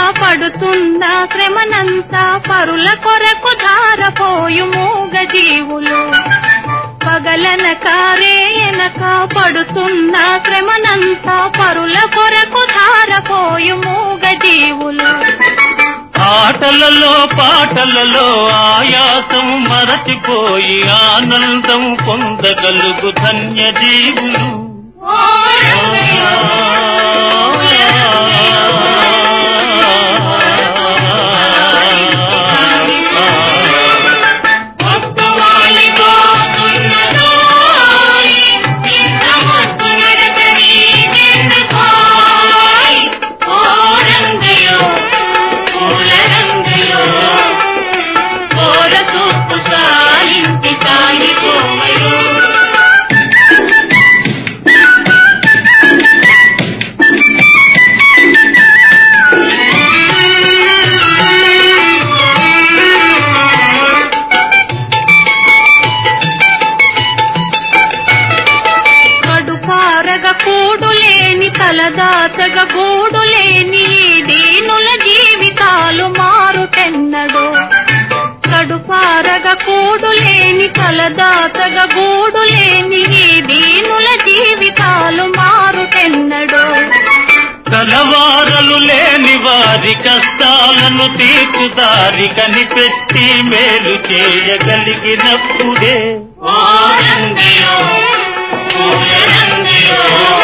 పడుతున్న శ్రమనంతా పరుల కొరకు ధారపోయు మూగ జీవులు పగలనక రేయనక పడుతున్న శ్రమనంతా పరుల కొరకు ధారపోయు మూగ జీవులు ఆటలలో పాటలలో ఆయాసం మరచిపోయి ఆనందం పొందగలుగు ధన్య జీవులు కడుపారగ కూడు లేని తలదాచగ గూడు లేని ఈ దీనుల జీవితాలు మారుటెన్నడు కడుపారగ కూడు లేని తలదాచగ గూడు లేని ఈ దీనుల జీవితాలు మారుటెన్నడు కలవారలు లేని వారి కష్టాలను తీర్చుదారి కనిపెట్టి మేలు చేయగలిగినప్పుడే ఓ రంగయో, పూల రంగయో,